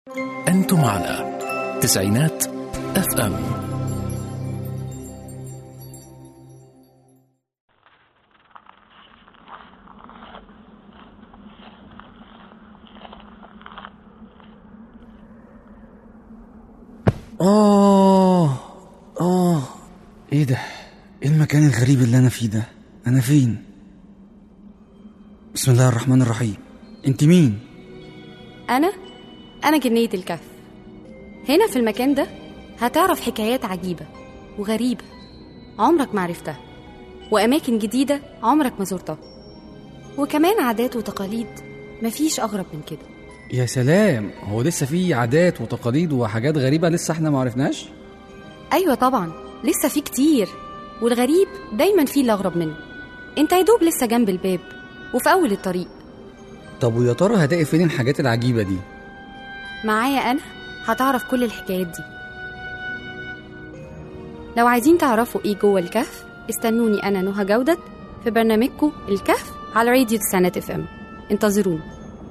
أنتم على تسعينات اف ام آه آه إيه ده؟ إيه المكان الغريب اللي أنا فيه ده؟ أنا فين؟ بسم الله الرحمن الرحيم أنت مين؟ أنا أنا جنية الكهف هنا في المكان ده هتعرف حكايات عجيبة وغريبة عمرك ما عرفتها وأماكن جديدة عمرك ما زرتها وكمان عادات وتقاليد مفيش أغرب من كده يا سلام هو لسه في عادات وتقاليد وحاجات غريبة لسه احنا ما عرفناش؟ أيوة طبعا لسه في كتير والغريب دايما فيه اللي أغرب منه انت يا دوب لسه جنب الباب وفي أول الطريق طب ويا ترى هلاقي فين الحاجات العجيبة دي؟ معايا أنا هتعرف كل الحكايات دي لو عايزين تعرفوا إيه جوه الكهف استنوني أنا نهى جودت في برنامجكم الكهف على راديو تسعينات اف ام انتظروني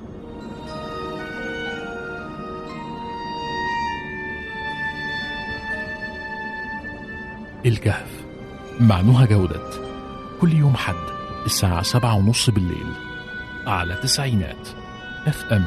الكهف مع نهى جودة كل يوم حد الساعة سبعة ونص بالليل على تسعينات اف ام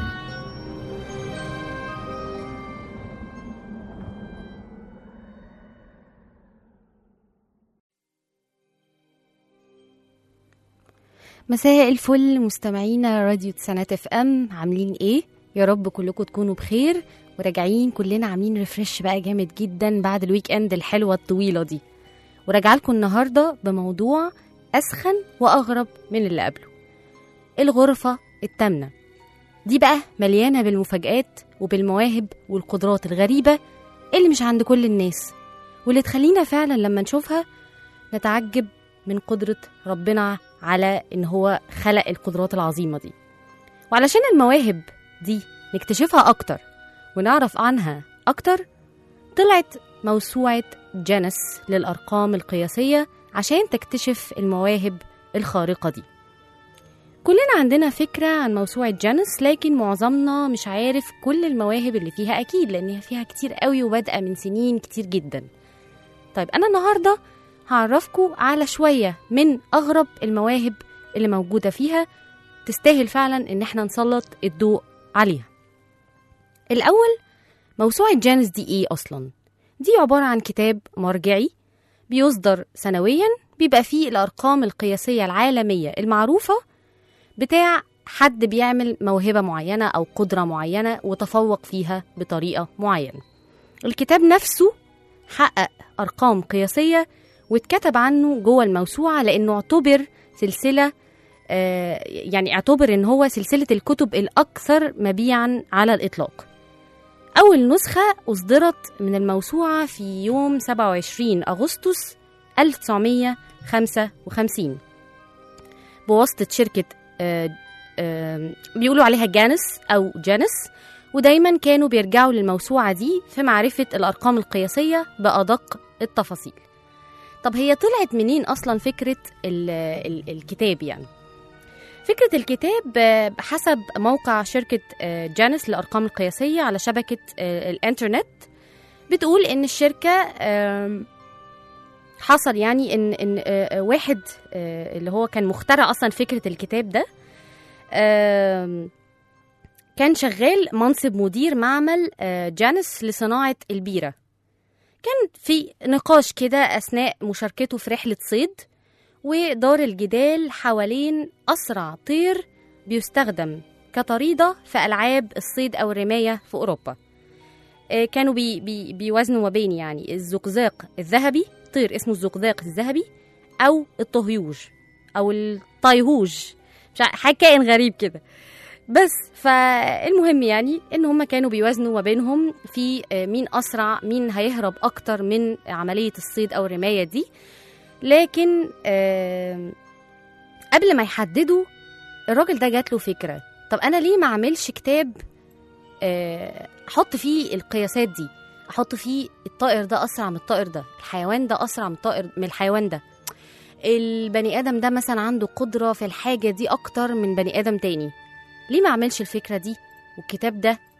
مساء الفل مستمعينا راديو تسعينات اف ام عاملين ايه يا رب كلكم تكونوا بخير وراجعين كلنا عاملين ريفرش بقى جامد جدا بعد الويك اند الحلوه الطويله دي وراجعه لكم النهارده بموضوع اسخن واغرب من اللي قبله الغرفه التامنه دي بقى مليانه بالمفاجآت وبالمواهب والقدرات الغريبه اللي مش عند كل الناس واللي تخلينا فعلا لما نشوفها نتعجب من قدرة ربنا على إن هو خلق القدرات العظيمة دي وعلشان المواهب دي نكتشفها أكتر ونعرف عنها أكتر طلعت موسوعة جانس للأرقام القياسية عشان تكتشف المواهب الخارقة دي كلنا عندنا فكرة عن موسوعة جانس لكن معظمنا مش عارف كل المواهب اللي فيها أكيد لأنها فيها كتير قوي وبادئة من سنين كتير جدا طيب أنا النهاردة هعرفكم على شوية من أغرب المواهب اللي موجودة فيها تستاهل فعلا إن احنا نسلط الضوء عليها الأول موسوعة جانس دي إيه أصلا؟ دي عبارة عن كتاب مرجعي بيصدر سنويا بيبقى فيه الأرقام القياسية العالمية المعروفة بتاع حد بيعمل موهبة معينة أو قدرة معينة وتفوق فيها بطريقة معينة الكتاب نفسه حقق أرقام قياسية واتكتب عنه جوه الموسوعة لأنه اعتبر سلسلة آه، يعني اعتبر ان هو سلسلة الكتب الأكثر مبيعا على الإطلاق أول نسخة أصدرت من الموسوعة في يوم 27 أغسطس 1955 بواسطة شركة آه، آه، بيقولوا عليها جانس أو جانس ودايما كانوا بيرجعوا للموسوعة دي في معرفة الأرقام القياسية بأدق التفاصيل طب هي طلعت منين اصلا فكره ال ال الكتاب يعني فكرة الكتاب آه، حسب موقع شركة آه، جانس للأرقام القياسية على شبكة آه، الإنترنت بتقول إن الشركة آم، حصل يعني إن إن آه، آه، واحد آه، اللي هو كان مخترع أصلا فكرة الكتاب ده آم، كان شغال منصب مدير معمل آه، جانس لصناعة البيرة كان في نقاش كده أثناء مشاركته في رحلة صيد ودار الجدال حوالين أسرع طير بيستخدم كطريدة في ألعاب الصيد أو الرماية في أوروبا آه، كانوا بي بي بيوازنوا ما بين يعني الزقزاق الذهبي طير اسمه الزقزاق الذهبي أو الطهيوج أو الطيهوج مش عارف- حاجة كائن غريب كده بس فالمهم يعني ان هم كانوا بيوازنوا ما بينهم في آه، مين اسرع مين هيهرب اكتر من عمليه الصيد او الرمايه دي لكن آه، قبل ما يحددوا الراجل ده جات له فكره طب انا ليه ما اعملش كتاب آه، احط فيه القياسات دي احط فيه الطائر ده اسرع من الطائر ده الحيوان ده اسرع من الطائر من الحيوان ده البني ادم ده مثلا عنده قدره في الحاجه دي اكتر من بني ادم تاني ليه ما اعملش الفكره دي والكتاب ده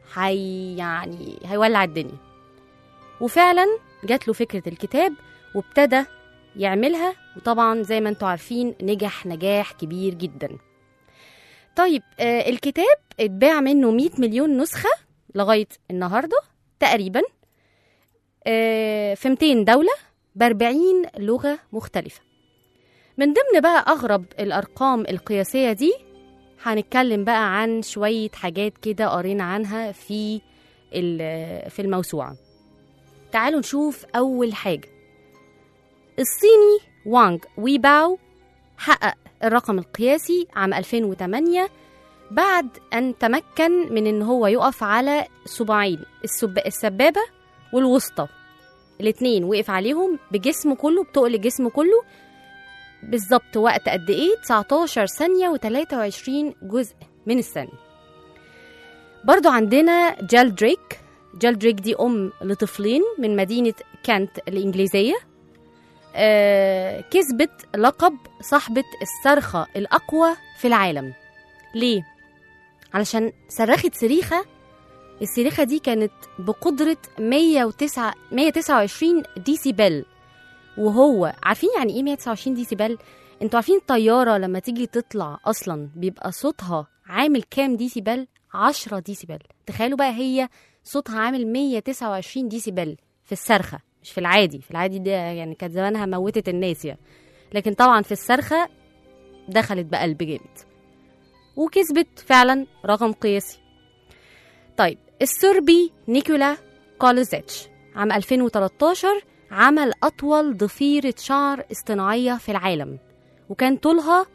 هي يعني هيولع الدنيا وفعلا جات له فكرة الكتاب وابتدى يعملها وطبعا زي ما انتوا عارفين نجح نجاح كبير جدا طيب آه الكتاب اتباع منه 100 مليون نسخة لغاية النهاردة تقريبا آه في 200 دولة ب 40 لغة مختلفة من ضمن بقى أغرب الأرقام القياسية دي هنتكلم بقى عن شوية حاجات كده قرينا عنها في ال- في الموسوعة تعالوا نشوف أول حاجة الصيني وانغ ويباو حقق الرقم القياسي عام 2008 بعد أن تمكن من أن هو يقف على صباعين السب... السبابة والوسطى الاتنين وقف عليهم بجسمه كله بتقل جسمه كله بالظبط وقت قد ايه 19 ثانية و23 جزء من الثانية برضو عندنا جال دريك جال دريك دي أم لطفلين من مدينة كانت الإنجليزية آه كسبت لقب صاحبة الصرخة الأقوى في العالم ليه؟ علشان صرخت صريخة الصريخة دي كانت بقدرة 109 129 ديسيبل وهو عارفين يعني ايه 129 ديسيبل انتوا عارفين الطياره لما تيجي تطلع اصلا بيبقى صوتها عامل كام ديسيبل 10 ديسيبل تخيلوا بقى هي صوتها عامل 129 ديسيبل في الصرخه مش في العادي في العادي ده يعني كانت زمانها موتت الناس يعني لكن طبعا في الصرخه دخلت بقلب جامد وكسبت فعلا رقم قياسي طيب السربي نيكولا كولوزيتش عام 2013 عمل أطول ضفيرة شعر اصطناعية في العالم وكان طولها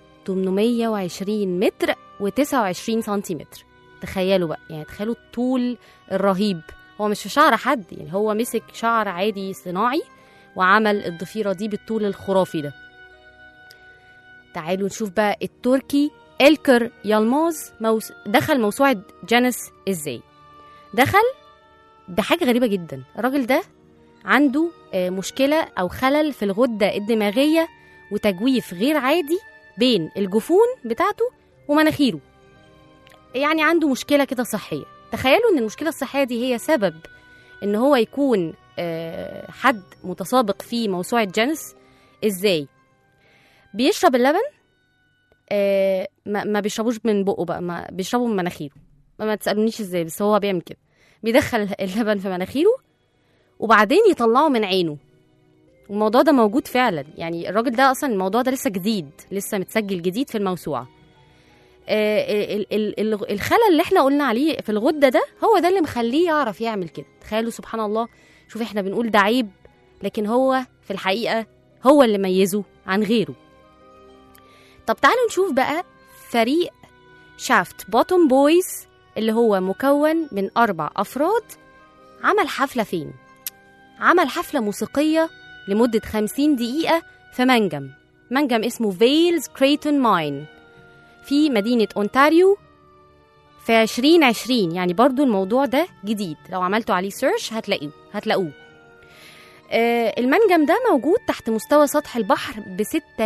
820 متر و29 سنتيمتر تخيلوا بقى يعني تخيلوا الطول الرهيب هو مش في شعر حد يعني هو مسك شعر عادي صناعي وعمل الضفيرة دي بالطول الخرافي ده تعالوا نشوف بقى التركي إلكر يلماز موس... دخل موسوعة جانس ازاي دخل بحاجة غريبة جدا الراجل ده عنده آه، مشكلة أو خلل في الغدة الدماغية وتجويف غير عادي بين الجفون بتاعته ومناخيره يعني عنده مشكلة كده صحية تخيلوا إن المشكلة الصحية دي هي سبب إن هو يكون آه، حد متسابق في موسوعة جنس إزاي بيشرب اللبن آه، ما ما بيشربوش من بقه بقى ما بيشربوا من مناخيره ما, ما تسألونيش إزاي بس هو بيعمل كده بيدخل اللبن في مناخيره وبعدين يطلعه من عينه والموضوع ده موجود فعلا يعني الراجل ده اصلا الموضوع ده لسه جديد لسه متسجل جديد في الموسوعه آه، ال- ال- ال- الخلل اللي احنا قلنا عليه في الغده ده هو ده اللي مخليه يعرف يعمل كده تخيلوا سبحان الله شوف احنا بنقول ده عيب لكن هو في الحقيقه هو اللي ميزه عن غيره طب تعالوا نشوف بقى فريق شافت بوتوم بويز اللي هو مكون من أربع أفراد عمل حفلة فين؟ عمل حفلة موسيقية لمدة 50 دقيقة في منجم منجم اسمه فيلز كريتون ماين في مدينة أونتاريو في 2020 يعني برضو الموضوع ده جديد لو عملتوا عليه سيرش هتلاقوه هتلاقوه آه المنجم ده موجود تحت مستوى سطح البحر ب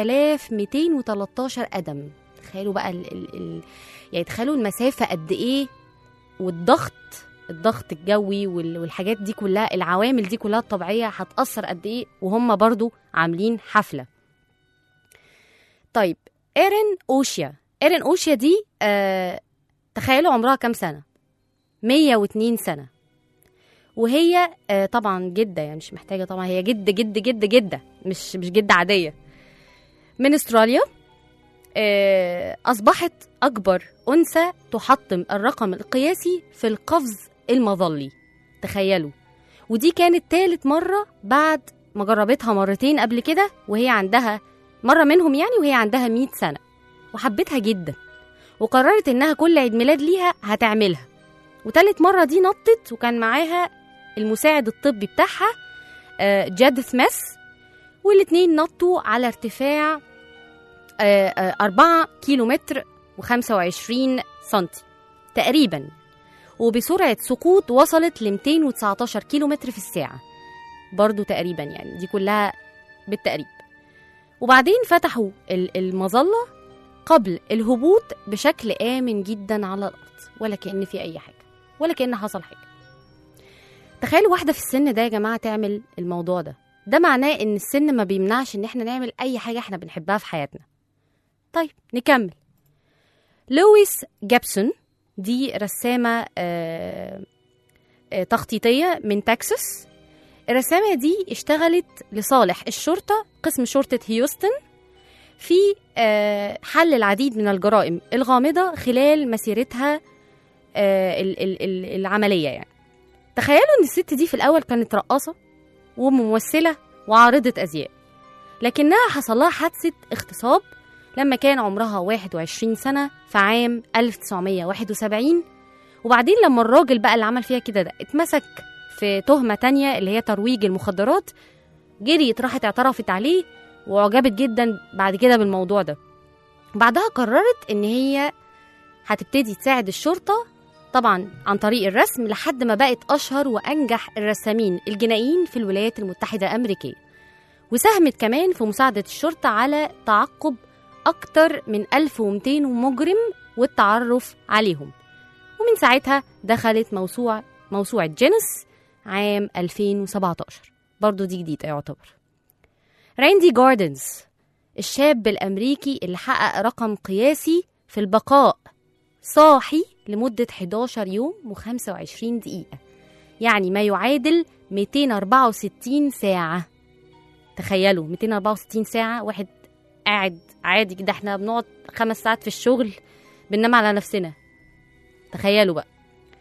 6213 قدم تخيلوا بقى ال ال ال يعني تخيلوا المسافة قد إيه والضغط الضغط الجوي وال- والحاجات دي كلها العوامل دي كلها الطبيعية هتأثر قد إيه وهم برضو عاملين حفلة طيب إيرين أوشيا إيرين أوشيا دي آه تخيلوا عمرها كام سنة 102 سنة وهي آه طبعا جدة يعني مش محتاجة طبعا هي جد جد جد جدة مش مش جدة عادية من استراليا آه، أصبحت أكبر أنثى تحطم الرقم القياسي في القفز المظلي تخيلوا ودي كانت تالت مرة بعد ما جربتها مرتين قبل كده وهي عندها مرة منهم يعني وهي عندها 100 سنة وحبتها جدا وقررت إنها كل عيد ميلاد ليها هتعملها وتالت مرة دي نطت وكان معاها المساعد الطبي بتاعها آه، جاد سميث والاتنين نطوا على ارتفاع آه، آه، أربعة كيلو متر وخمسة سنتي تقريبا وبسرعة سقوط وصلت ل 219 كيلو متر في الساعة برضو تقريبا يعني دي كلها بالتقريب وبعدين فتحوا ال- المظلة قبل الهبوط بشكل آمن جدا على الأرض ولا كأن في أي حاجة ولا كأن حصل حاجة تخيلوا واحدة في السن ده يا جماعة تعمل الموضوع ده ده معناه ان السن ما بيمنعش ان احنا نعمل اي حاجة احنا بنحبها في حياتنا طيب نكمل لويس جابسون دي رسامة آه، آه، تخطيطية من تكساس الرسامة دي اشتغلت لصالح الشرطة قسم شرطة هيوستن في آه، حل العديد من الجرائم الغامضة خلال مسيرتها آه، ال- ال- ال- العملية يعني تخيلوا ان الست دي في الأول كانت رقاصة وممثلة وعارضة أزياء لكنها حصل لها حادثة اغتصاب لما كان عمرها 21 سنة في عام 1971 وبعدين لما الراجل بقى اللي عمل فيها كده ده اتمسك في تهمة تانية اللي هي ترويج المخدرات جريت راحت اعترفت عليه وعجبت جدا بعد كده بالموضوع ده بعدها قررت ان هي هتبتدي تساعد الشرطة طبعا عن طريق الرسم لحد ما بقت أشهر وأنجح الرسامين الجنائيين في الولايات المتحدة الأمريكية وساهمت كمان في مساعدة الشرطة على تعقب أكتر من 1200 مجرم والتعرف عليهم ومن ساعتها دخلت موسوعة موسوعة جينيس عام 2017 برضو دي جديدة يعتبر راندي جاردنز الشاب الأمريكي اللي حقق رقم قياسي في البقاء صاحي لمدة 11 يوم و25 دقيقة يعني ما يعادل 264 ساعة تخيلوا 264 ساعة واحد قاعد عادي كده احنا بنقعد خمس ساعات في الشغل بننام على نفسنا تخيلوا بقى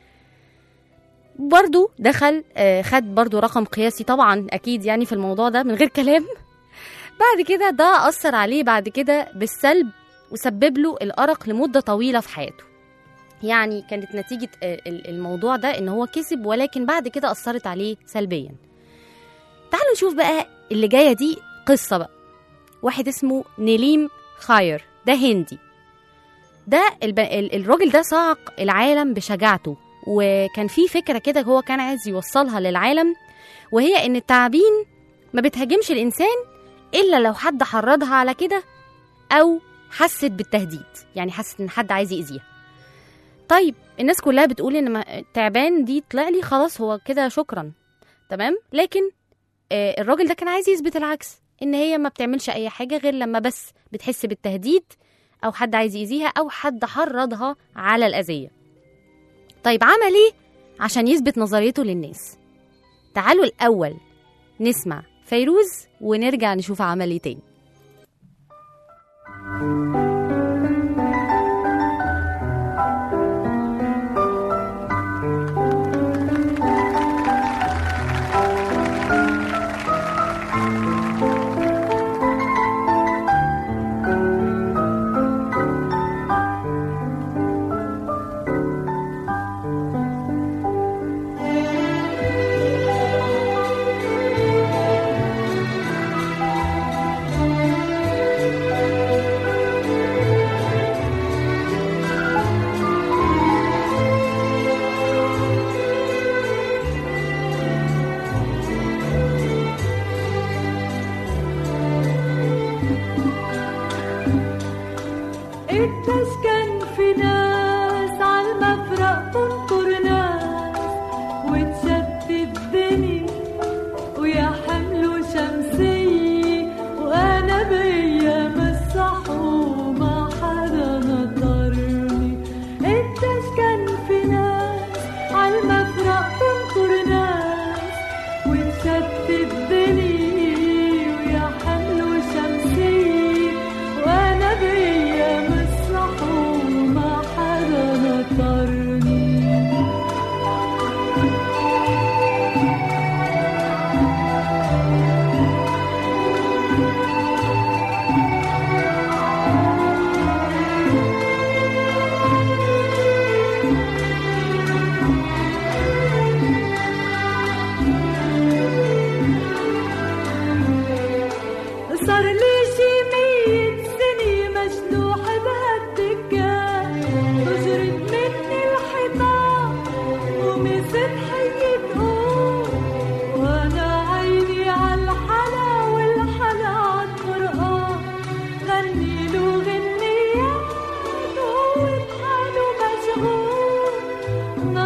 برضو دخل آه، خد برضو رقم قياسي طبعا اكيد يعني في الموضوع ده من غير كلام بعد كده ده اثر عليه بعد كده بالسلب وسبب له الارق لمده طويله في حياته يعني كانت نتيجه آه، ال- الموضوع ده ان هو كسب ولكن بعد كده اثرت عليه سلبيا تعالوا نشوف بقى اللي جايه دي قصه بقى واحد اسمه نيليم خاير ده هندي ده الب... ال- الراجل ده صعق العالم بشجاعته وكان في فكرة كده هو كان عايز يوصلها للعالم وهي إن التعابين ما بتهاجمش الإنسان إلا لو حد حرضها على كده أو حست بالتهديد يعني حست إن حد عايز يأذيها طيب الناس كلها بتقول إن ما- التعبان دي طلع لي خلاص هو كده شكرا تمام لكن آه، الراجل ده كان عايز يثبت العكس إن هي ما بتعملش أي حاجة غير لما بس بتحس بالتهديد أو حد عايز يأذيها أو حد حرضها على الأذية طيب عمل ايه عشان يثبت نظريته للناس تعالوا الأول نسمع فيروز ونرجع نشوف عمل ايه تاني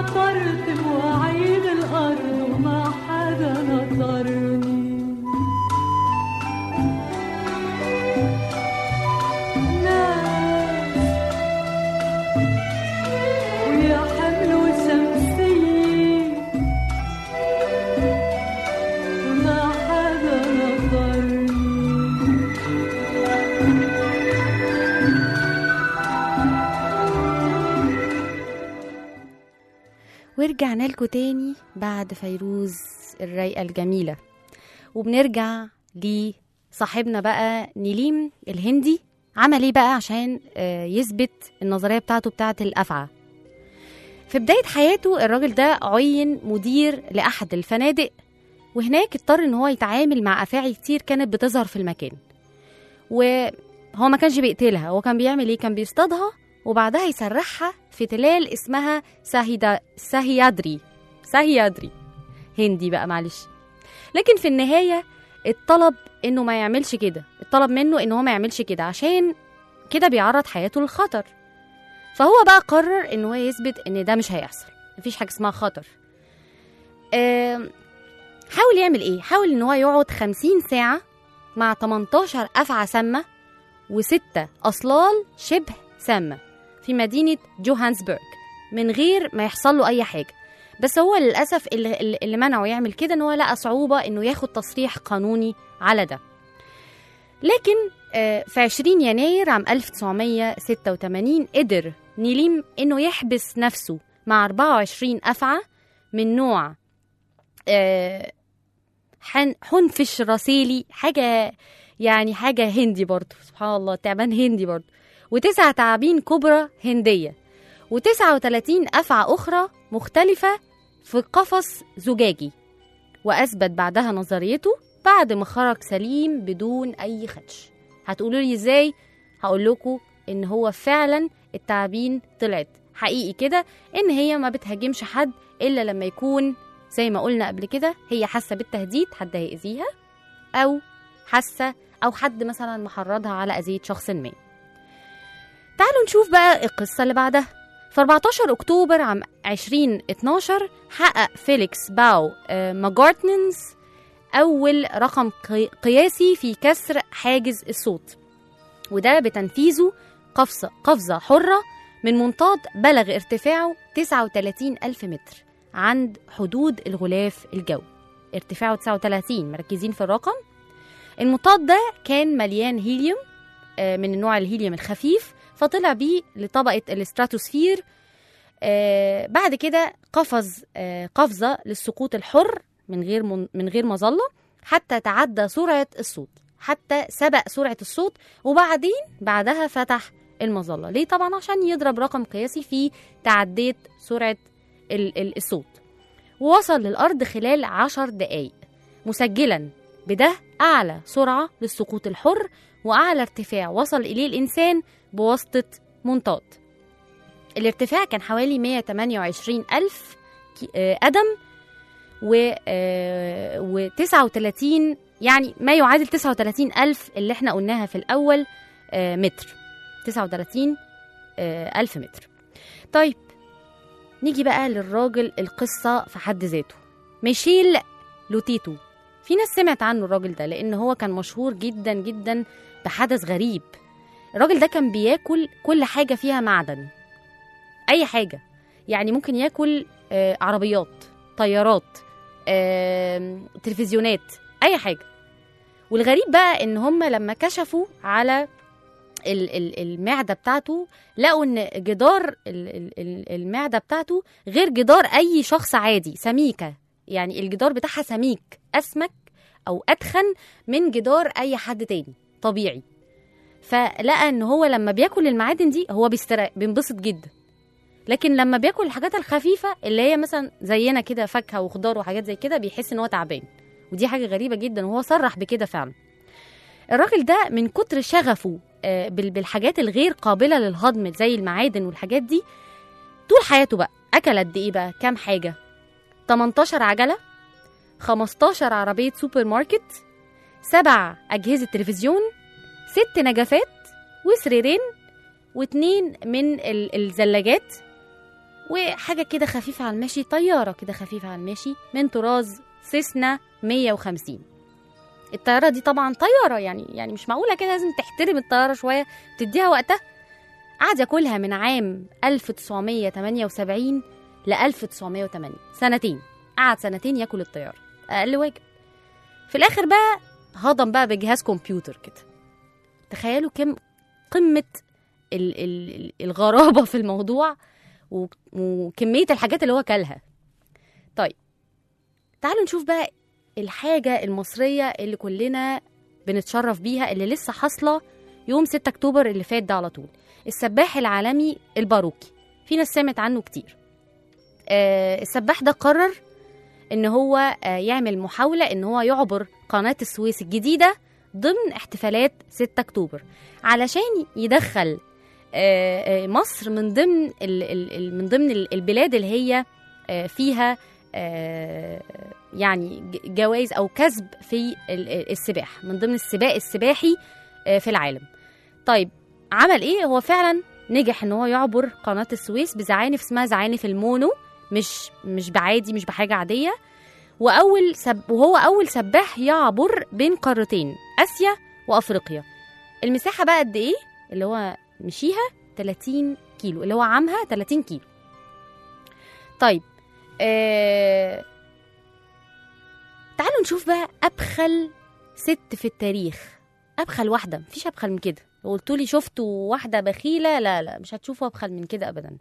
نطرت بوعيد الأرض وما حدا نطرني ناس ويا حمل شمسية وما حدا نطرني ورجعنا لكم تاني بعد فيروز الرايقة الجميلة وبنرجع لصاحبنا بقى نيليم الهندي عمل ايه بقى عشان آه، يثبت النظرية بتاعته بتاعت الأفعى في بداية حياته الراجل ده عين مدير لأحد الفنادق وهناك اضطر ان هو يتعامل مع أفاعي كتير كانت بتظهر في المكان وهو ما كانش بيقتلها هو كان بيعمل ايه كان بيصطادها وبعدها يسرحها في تلال اسمها ساهيدا ساهيادري ساهيادري هندي بقى معلش لكن في النهاية اتطلب انه ما يعملش كده اتطلب منه ان هو ما يعملش كده عشان كده بيعرض حياته للخطر فهو بقى قرر ان هو يثبت ان ده مش هيحصل مفيش حاجة اسمها خطر آم، حاول يعمل ايه حاول ان هو يقعد 50 ساعة مع 18 أفعى سامة وستة أصلال شبه سامة في مدينة جوهانسبرغ من غير ما يحصل له أي حاجة بس هو للأسف اللي, اللي اللي منعه يعمل كده إن هو لقى صعوبة إنه ياخد تصريح قانوني على ده لكن آه، في 20 يناير عام 1986 قدر نيليم إنه يحبس نفسه مع 24 أفعى من نوع آه، حن حنفش راسيلي حاجة يعني حاجة هندي برضه سبحان الله تعبان هندي برضه وتسع تعابين كبرى هندية و39 أفعى أخرى مختلفة في قفص زجاجي وأثبت بعدها نظريته بعد ما خرج سليم بدون أي خدش هتقولوا لي إزاي؟ هقول لكم إن هو فعلا التعابين طلعت حقيقي كده إن هي ما بتهاجمش حد إلا لما يكون زي ما قلنا قبل كده هي حاسة بالتهديد حد هيأذيها أو حاسة أو حد مثلا محرضها على أذية شخص ما تعالوا نشوف بقى القصة اللي بعدها في 14 أكتوبر عام 2012 حقق فيليكس باو آه، ماجارتنز أول رقم قي- قياسي في كسر حاجز الصوت وده بتنفيذه قفزة, قفزة حرة من منطاد بلغ ارتفاعه 39 ألف متر عند حدود الغلاف الجوي ارتفاعه 39 مركزين في الرقم المنطاد ده كان مليان هيليوم آه، من النوع الهيليوم الخفيف فطلع بيه لطبقة الاستراتوسفير آه، بعد كده قفز آه، قفزة للسقوط الحر من غير من, من غير مظلة حتى تعدى سرعة الصوت حتى سبق سرعة الصوت وبعدين بعدها فتح المظلة ليه طبعا عشان يضرب رقم قياسي في تعدية سرعة ال- ال- الصوت ووصل للأرض خلال عشر دقايق مسجلا بده أعلى سرعة للسقوط الحر وأعلى ارتفاع وصل إليه الإنسان بواسطة منطاد الارتفاع كان حوالي 128 ألف كي- آه، قدم و آه، و 39 يعني ما يعادل 39 ألف اللي احنا قلناها في الأول آه، متر 39 آه، ألف متر طيب نيجي بقى للراجل القصة في حد ذاته ميشيل لوتيتو في ناس سمعت عنه الراجل ده لأن هو كان مشهور جدا جدا بحدث غريب الراجل ده كان بياكل كل حاجة فيها معدن أي حاجة يعني ممكن ياكل آه، عربيات طيارات آم، تلفزيونات أي حاجة والغريب بقى إن هم لما كشفوا على ال- ال- المعدة بتاعته لقوا إن جدار ال- ال- ال- المعدة بتاعته غير جدار أي شخص عادي سميكة يعني الجدار بتاعها سميك أسمك أو أتخن من جدار أي حد تاني طبيعي فلقى ان هو لما بياكل المعادن دي هو بيسترق بينبسط جدا لكن لما بياكل الحاجات الخفيفه اللي هي مثلا زينا كده فاكهه وخضار وحاجات زي كده بيحس ان هو تعبان ودي حاجه غريبه جدا وهو صرح بكده فعلا الراجل ده من كتر شغفه آه، بال- بالحاجات الغير قابله للهضم زي المعادن والحاجات دي طول حياته بقى اكل قد ايه بقى كام حاجه 18 عجله 15 عربيه سوبر ماركت سبع اجهزه تلفزيون ست نجفات وسريرين واتنين من ال- الزلاجات وحاجة كده خفيفة على المشي طيارة كده خفيفة على المشي من طراز سيسنا 150 الطيارة دي طبعا طيارة يعني يعني مش معقولة كده لازم تحترم الطيارة شوية تديها وقتها قعد ياكلها من عام 1978 ل 1980 سنتين قعد سنتين ياكل الطيارة أقل واجب في الآخر بقى هضم بقى بجهاز كمبيوتر كده تخيلوا كم قمة ال ال الغرابة في الموضوع و- وكمية الحاجات اللي هو كلها طيب تعالوا نشوف بقى الحاجة المصرية اللي كلنا بنتشرف بيها اللي لسه حاصلة يوم 6 أكتوبر اللي فات ده على طول السباح العالمي الباروكي في ناس سمعت عنه كتير آه السباح ده قرر ان هو آه يعمل محاولة ان هو يعبر قناة السويس الجديدة ضمن احتفالات 6 أكتوبر علشان يدخل آه، آه، مصر من ضمن ال- ال- ال- من ضمن ال- البلاد اللي هي آه، فيها آه، يعني ج- جوائز او كسب في ال- ال- السباحه من ضمن السباق السباحي آه، في العالم. طيب عمل ايه؟ هو فعلا نجح ان هو يعبر قناه السويس بزعانف اسمها زعانف المونو مش مش بعادي مش بحاجه عاديه واول سب وهو اول سباح يعبر بين قارتين اسيا وافريقيا. المساحه بقى قد ايه؟ اللي هو مشيها 30 كيلو اللي هو عامها 30 كيلو طيب آه... تعالوا نشوف بقى ابخل ست في التاريخ ابخل واحده مفيش ابخل من كده لو قلتوا لي شفتوا واحده بخيله لا لا مش هتشوفوا ابخل من كده ابدا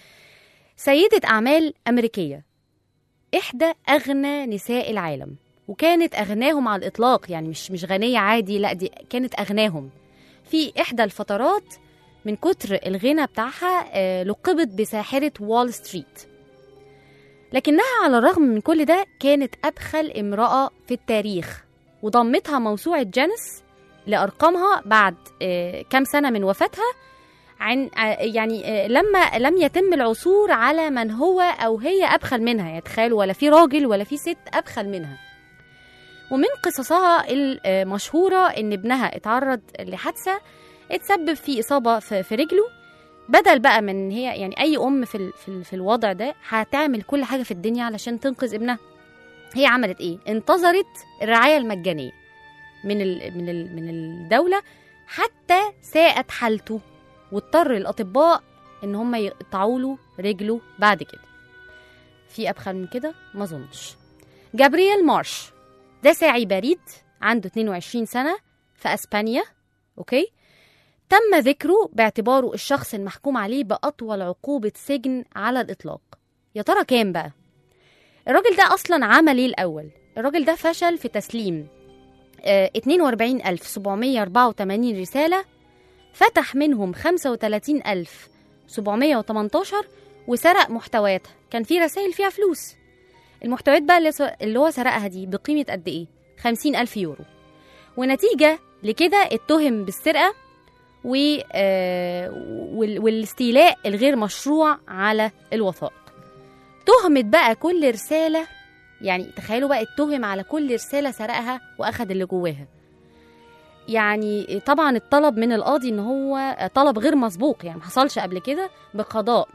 سيده اعمال امريكيه احدى اغنى نساء العالم وكانت اغناهم على الاطلاق يعني مش مش غنيه عادي لا دي كانت اغناهم في إحدى الفترات من كتر الغنى بتاعها آه، لقبت بساحرة وول ستريت لكنها على الرغم من كل ده كانت أبخل امرأة في التاريخ وضمتها موسوعة جانس لأرقامها بعد آه، كام سنة من وفاتها عن آه، يعني آه، لما لم يتم العثور على من هو أو هي أبخل منها يعني تخيلوا ولا في راجل ولا في ست أبخل منها ومن قصصها المشهورة إن ابنها اتعرض لحادثة اتسبب في إصابة في في رجله بدل بقى من إن هي يعني أي أم في ال- في ال- في الوضع ده هتعمل كل حاجة في الدنيا علشان تنقذ ابنها هي عملت إيه؟ انتظرت الرعاية المجانية من ال من ال من الدولة حتى ساءت حالته واضطر الأطباء إن هم يقطعوا له رجله بعد كده في أبخل من كده؟ ما أظنش جابرييل مارش ده ساعي بريد عنده 22 سنة في أسبانيا أوكي تم ذكره باعتباره الشخص المحكوم عليه بأطول عقوبة سجن على الإطلاق يا ترى كام بقى؟ الراجل ده أصلا عمل إيه الأول؟ الراجل ده فشل في تسليم آه 42784 رسالة فتح منهم 35718 وسرق محتوياتها كان في رسائل فيها فلوس المحتويات بقى اللي, اللي هو سرقها دي بقيمة قد إيه؟ 50 ألف يورو ونتيجة لكده اتهم بالسرقة و آه، وال- والاستيلاء الغير مشروع على الوثائق تهمت بقى كل رسالة يعني تخيلوا بقى اتهم على كل رسالة سرقها وأخد اللي جواها يعني طبعا الطلب من القاضي ان هو طلب غير مسبوق يعني محصلش قبل كده بقضاء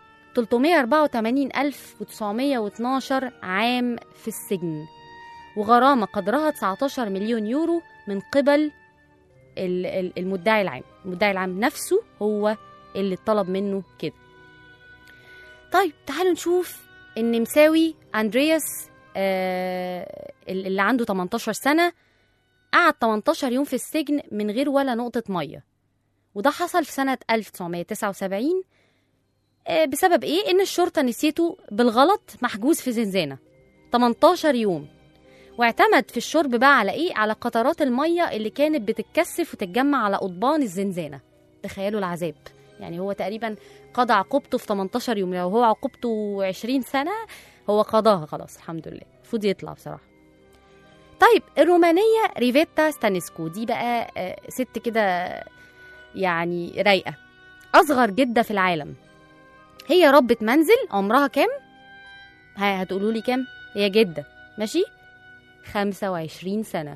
384912 عام في السجن وغرامة قدرها 19 مليون يورو من قبل ال- ال- المدعي العام المدعي العام نفسه هو اللي اتطلب منه كده طيب تعالوا نشوف النمساوي أندرياس آه اللي عنده 18 سنة قعد 18 يوم في السجن من غير ولا نقطة مية وده حصل في سنة 1979 آه، بسبب ايه ان الشرطه نسيته بالغلط محجوز في زنزانه 18 يوم واعتمد في الشرب بقى على ايه على قطرات الميه اللي كانت بتتكثف وتتجمع على قضبان الزنزانه تخيلوا العذاب يعني هو تقريبا قضى عقوبته في 18 يوم لو هو عقوبته 20 سنه هو قضاها خلاص الحمد لله المفروض يطلع بصراحه طيب الرومانيه ريفيتا ستانيسكو دي بقى آه، ست كده يعني رايقه اصغر جده في العالم هي ربة منزل عمرها كام؟ ها هتقولوا لي كام؟ هي جدة ماشي؟ 25 سنة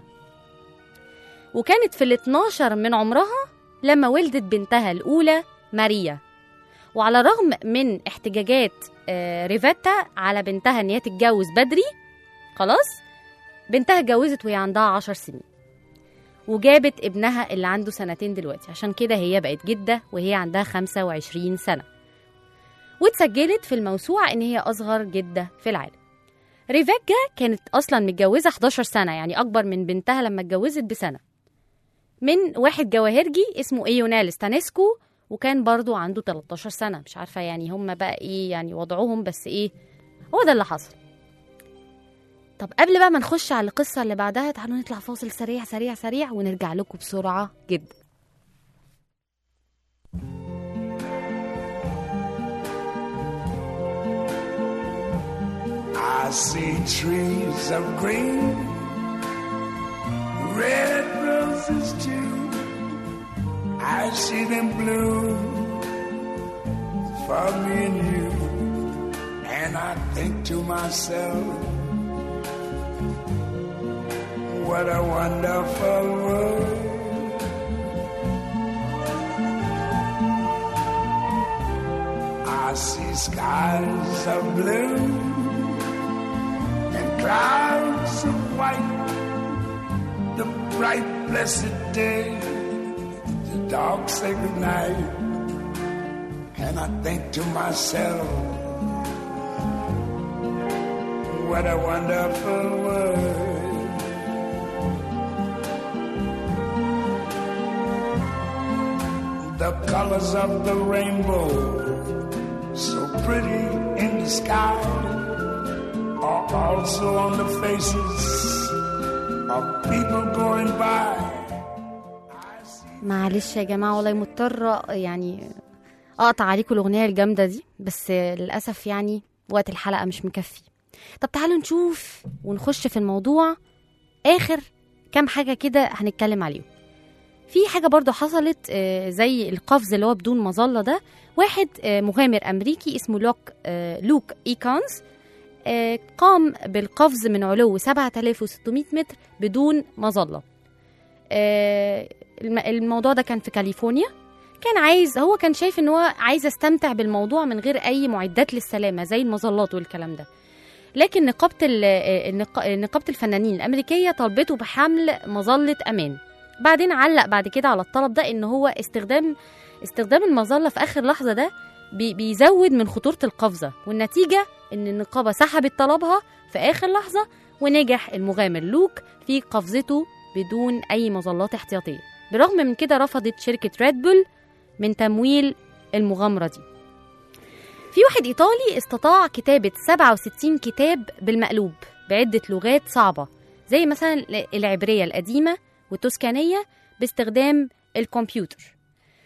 وكانت في ال 12 من عمرها لما ولدت بنتها الأولى ماريا وعلى الرغم من احتجاجات آه، ريفيتا على بنتها ان هي تتجوز بدري خلاص بنتها اتجوزت وهي عندها عشر سنين وجابت ابنها اللي عنده سنتين دلوقتي عشان كده هي بقت جدة وهي عندها 25 سنة واتسجلت في الموسوعة إن هي أصغر جدة في العالم ريفيكا كانت أصلا متجوزة 11 سنة يعني أكبر من بنتها لما اتجوزت بسنة من واحد جواهرجي اسمه ايونال ستانيسكو وكان برضو عنده 13 سنة مش عارفة يعني هم بقى ايه يعني وضعهم بس ايه هو ده اللي حصل طب قبل بقى ما نخش على القصة اللي بعدها تعالوا نطلع فاصل سريع سريع سريع ونرجع لكم بسرعة جدا I see trees of green, red roses too. I see them bloom for me and you. And I think to myself, what a wonderful world. I see skies of blue and clouds of white. The bright, blessed day, the dark, sacred night. And I think to myself, what a wonderful world. The colors of the rainbow, so pretty in the sky are also on the faces of people going by. معلش يا جماعة والله مضطرة يعني أقطع عليكم الأغنية الجامدة دي بس للأسف يعني وقت الحلقة مش مكفي طب تعالوا نشوف ونخش في الموضوع آخر كام حاجة كده هنتكلم عليهم في حاجة برضو حصلت آه، زي القفز اللي هو بدون مظلة ده واحد آه، مغامر أمريكي اسمه لوك آه، لوك إيكونز آه، قام بالقفز من علو 7600 متر بدون مظلة آه، الم- الموضوع ده كان في كاليفورنيا كان عايز هو كان شايف ان هو عايز يستمتع بالموضوع من غير اي معدات للسلامه زي المظلات والكلام ده لكن نقابه ال- آه، النق- نقابه الفنانين الامريكيه طالبته بحمل مظله امان بعدين علق بعد كده على الطلب ده ان هو استخدام استخدام المظله في اخر لحظه ده بي- بيزود من خطوره القفزه والنتيجه ان النقابه سحبت طلبها في اخر لحظه ونجح المغامر لوك في قفزته بدون اي مظلات احتياطيه برغم من كده رفضت شركه ريد بول من تمويل المغامره دي في واحد ايطالي استطاع كتابه 67 كتاب بالمقلوب بعده لغات صعبه زي مثلا العبريه القديمه والتوسكانيه باستخدام الكمبيوتر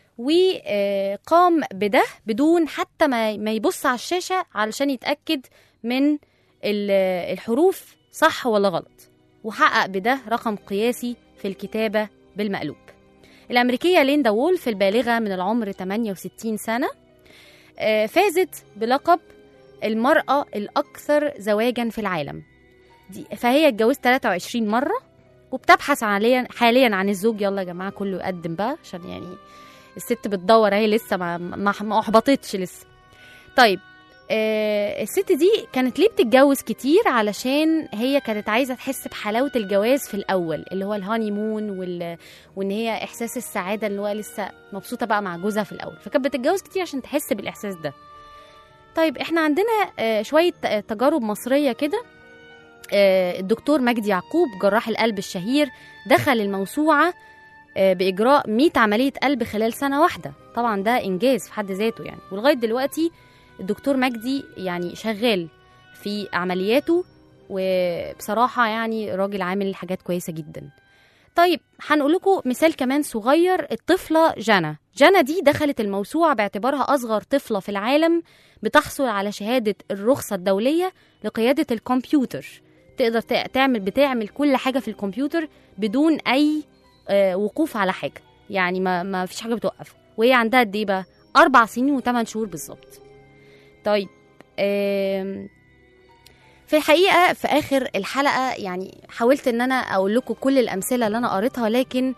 وقام بده بدون حتى ما ما يبص على الشاشه علشان يتاكد من ال- الحروف صح ولا غلط وحقق بده رقم قياسي في الكتابه بالمقلوب الامريكيه ليندا وولف البالغه من العمر 68 سنه آه، فازت بلقب المراه الاكثر زواجا في العالم دي فهي اتجوزت 23 مره وبتبحث حاليا حاليا عن الزوج يلا يا جماعه كله يقدم بقى عشان يعني الست بتدور اهي لسه ما ما, ما احبطتش لسه طيب آه الست دي كانت ليه بتتجوز كتير علشان هي كانت عايزه تحس بحلاوه الجواز في الاول اللي هو الهاني مون وال... وان هي احساس السعاده اللي هو لسه مبسوطه بقى مع جوزها في الاول فكانت بتتجوز كتير عشان تحس بالاحساس ده طيب احنا عندنا آه شويه آه، تجارب مصريه كده آه، الدكتور مجدي يعقوب جراح القلب الشهير دخل الموسوعة آه، بإجراء 100 عملية قلب خلال سنة واحدة طبعا ده إنجاز في حد ذاته يعني ولغاية دلوقتي الدكتور مجدي يعني شغال في عملياته وبصراحة يعني راجل عامل حاجات كويسة جدا طيب هنقول لكم مثال كمان صغير الطفلة جانا جانا دي دخلت الموسوعة باعتبارها أصغر طفلة في العالم بتحصل على شهادة الرخصة الدولية لقيادة الكمبيوتر تقدر تع- تعمل بتعمل كل حاجة في الكمبيوتر بدون أي آه، وقوف على حاجة يعني ما, ما فيش حاجة بتوقف وهي عندها قد إيه بقى؟ أربع سنين وثمان شهور بالظبط طيب آم، في الحقيقة في آخر الحلقة يعني حاولت إن أنا أقول لكم كل الأمثلة اللي أنا قريتها لكن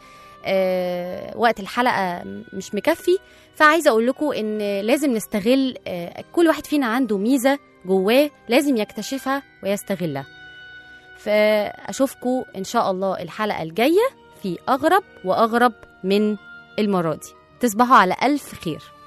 آه وقت الحلقه مش مكفي فعايزه اقول لكم ان لازم نستغل آه كل واحد فينا عنده ميزه جواه لازم يكتشفها ويستغلها فاشوفكم ان شاء الله الحلقه الجايه في اغرب واغرب من المره دي تصبحوا على الف خير